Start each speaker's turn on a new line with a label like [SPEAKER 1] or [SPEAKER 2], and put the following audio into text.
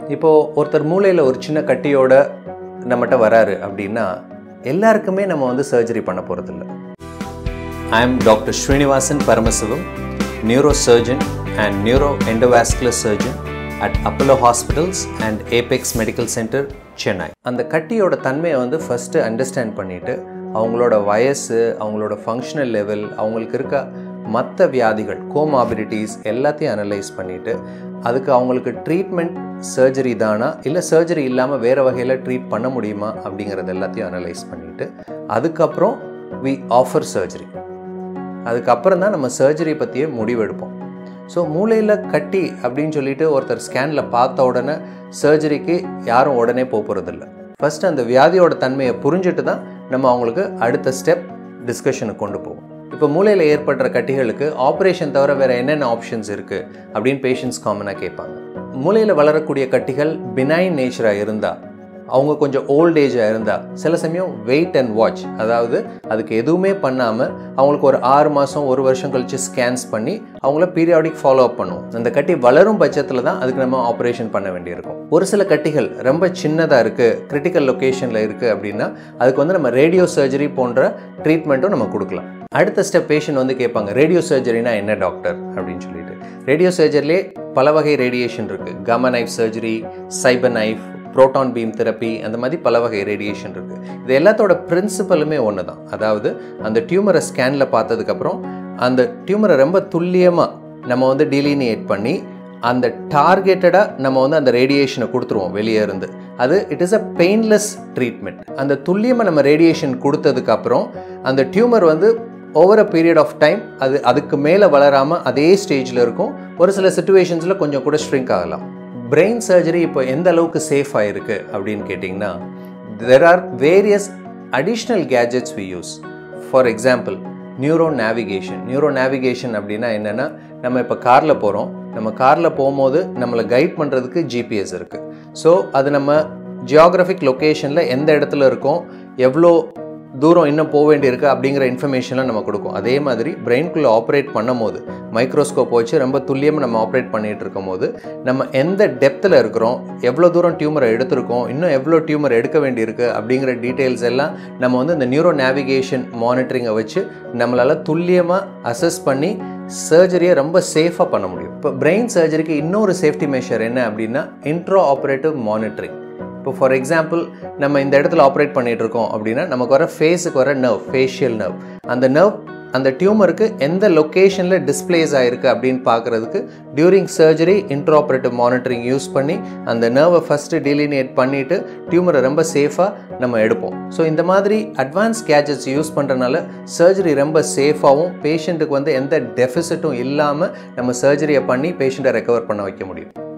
[SPEAKER 1] இப்போது ஒருத்தர் மூளையில் ஒரு சின்ன கட்டியோட நம்மகிட்ட வராரு அப்படின்னா எல்லாருக்குமே நம்ம வந்து சர்ஜரி பண்ண போகிறதில்ல I am doctor Srinivasan Paramasivam neuro surgeon and neuro endovascular surgeon at Apollo Hospitals and Apex Medical Centre Chennai அந்த கட்டியோட தன்மையை வந்து ஃபஸ்ட்டு அண்டர்ஸ்டாண்ட் பண்ணிவிட்டு அவங்களோட வயசு அவங்களோட ஃபங்க்ஷனல் லெவல் அவங்களுக்கு இருக்க மற்ற வியாதிகள் கோமாபிலிட்டிஸ் எல்லாத்தையும் அனலைஸ் பண்ணிவிட்டு அதுக்கு அவங்களுக்கு ட்ரீட்மெண்ட் சர்ஜரி தானா இல்லை சர்ஜரி இல்லாமல் வேறு வகையில் ட்ரீட் பண்ண முடியுமா அப்படிங்கிறது எல்லாத்தையும் அனலைஸ் பண்ணிவிட்டு அதுக்கப்புறம் வி ஆஃபர் சர்ஜரி அதுக்கப்புறம் தான் நம்ம சர்ஜரி பற்றியே முடிவெடுப்போம் ஸோ மூளையில் கட்டி அப்படின்னு சொல்லிட்டு ஒருத்தர் ஸ்கேனில் பார்த்த உடனே சர்ஜரிக்கு யாரும் உடனே போக போகிறதில்ல ஃபஸ்ட்டு அந்த வியாதியோட தன்மையை புரிஞ்சுட்டு தான் நம்ம அவங்களுக்கு அடுத்த ஸ்டெப் டிஸ்கஷனுக்கு கொண்டு போவோம் இப்போ மூளையில் ஏற்படுற கட்டிகளுக்கு ஆப்ரேஷன் தவிர வேறு என்னென்ன ஆப்ஷன்ஸ் இருக்குது அப்படின்னு பேஷண்ட்ஸ் காமனாக கேட்பாங்க மூளையில் வளரக்கூடிய கட்டிகள் பினைன் நேச்சராக இருந்தால் அவங்க கொஞ்சம் ஓல்ட் ஏஜாக இருந்தால் சில சமயம் வெயிட் அண்ட் வாட்ச் அதாவது அதுக்கு எதுவுமே பண்ணாமல் அவங்களுக்கு ஒரு ஆறு மாதம் ஒரு வருஷம் கழித்து ஸ்கேன்ஸ் பண்ணி அவங்கள பீரியாடிக் ஃபாலோ அப் பண்ணுவோம் அந்த கட்டி வளரும் பட்சத்தில் தான் அதுக்கு நம்ம ஆப்ரேஷன் பண்ண வேண்டியிருக்கும் ஒரு சில கட்டிகள் ரொம்ப சின்னதாக இருக்குது கிரிட்டிக்கல் லொக்கேஷனில் இருக்குது அப்படின்னா அதுக்கு வந்து நம்ம ரேடியோ சர்ஜரி போன்ற ட்ரீட்மெண்ட்டும் நம்ம கொடுக்கலாம் அடுத்த ஸ்டெப் பேஷண்ட் வந்து கேட்பாங்க ரேடியோ சர்ஜரினா என்ன டாக்டர் அப்படின்னு சொல்லிட்டு ரேடியோ சர்ஜரிலே பல வகை ரேடியேஷன் இருக்குது gamma knife surgery cyber knife proton beam therapy அந்த மாதிரி பல வகை ரேடியேஷன் இருக்குது இது எல்லாத்தோட பிரின்சிபலுமே ஒன்று தான் அதாவது அந்த டியூமரை ஸ்கேனில் பார்த்ததுக்கப்புறம் அந்த டியூமரை ரொம்ப துல்லியமாக நம்ம வந்து டீலினியேட் பண்ணி அந்த டார்கெட்டடாக நம்ம வந்து அந்த ரேடியேஷனை கொடுத்துருவோம் வெளியே இருந்து அது it is a painless treatment அந்த துல்லியமாக நம்ம ரேடியேஷன் கொடுத்ததுக்கப்புறம் அந்த டியூமர் வந்து over a period of time அது அதுக்கு மேலே வளராமல் அதே ஸ்டேஜில் இருக்கும் ஒரு சில சுச்சுவேஷன்ஸில் கொஞ்சம் கூட ஸ்ட்ரிங்க் ஆகலாம் பிரெயின் சர்ஜரி இப்போ எந்த அளவுக்கு சேஃப் ஆகிருக்கு அப்படின்னு கேட்டிங்கன்னா there are various additional gadgets we use for example neuro navigation neuro navigation அப்படின்னா என்னென்னா நம்ம இப்போ காரில் போகிறோம் நம்ம காரில் போகும்போது நம்மளை கைட் பண்ணுறதுக்கு ஜிபிஎஸ் இருக்குது ஸோ அது நம்ம ஜியாகிரபிக் லொக்கேஷனில் எந்த இடத்துல இருக்கோம் எவ்வளோ தூரம் இன்னும் போக வேண்டியிருக்கு அப்படிங்கிற இன்ஃபர்மேஷன்லாம் நம்ம கொடுக்கும் அதே மாதிரி பிரெயின்குள்ளே ஆப்ரேட் பண்ணும் போது மைக்ரோஸ்கோப் வச்சு ரொம்ப துல்லியமாக நம்ம ஆப்ரேட் பண்ணிகிட்டு இருக்கும் போது நம்ம எந்த டெப்த்தில் இருக்கிறோம் எவ்வளோ தூரம் டியூமரை எடுத்திருக்கோம் இன்னும் எவ்வளோ டியூமர் எடுக்க வேண்டியிருக்கு அப்படிங்கிற டீட்டெயில்ஸ் எல்லாம் நம்ம வந்து இந்த நியூரோ நேவிகேஷன் மானிட்டரிங்கை வச்சு நம்மளால் துல்லியமாக அசஸ் பண்ணி சர்ஜரியை ரொம்ப சேஃபாக பண்ண முடியும் இப்போ பிரெயின் சர்ஜரிக்கு இன்னொரு சேஃப்டி மெஷர் என்ன அப்படின்னா இன்ட்ரோ ஆப்ரேட்டிவ் மானிட்டரிங் இப்போ ஃபார் எக்ஸாம்பிள் நம்ம இந்த இடத்துல ஆப்ரேட் பண்ணிகிட்டு இருக்கோம் அப்படின்னா நமக்கு வர ஃபேஸுக்கு வர நர்வ் ஃபேஷியல் நர்வ் அந்த நர்வ் அந்த டியூமருக்கு எந்த லொக்கேஷனில் டிஸ்பிளேஸ் ஆகிருக்கு அப்படின்னு பார்க்குறதுக்கு during surgery intraoperative monitoring use பண்ணி அந்த நர்வை ஃபஸ்ட்டு டெலினியேட் பண்ணிவிட்டு டியூமரை ரொம்ப சேஃபாக நம்ம எடுப்போம் ஸோ இந்த மாதிரி அட்வான்ஸ் கேஜெட்ஸ் யூஸ் பண்ணுறனால சர்ஜரி ரொம்ப சேஃபாகவும் பேஷண்ட்டுக்கு வந்து எந்த டெஃபிசிட்டும் இல்லாமல் நம்ம சர்ஜரியை பண்ணி பேஷண்ட்டை ரெக்கவர் பண்ண வைக்க முடியும்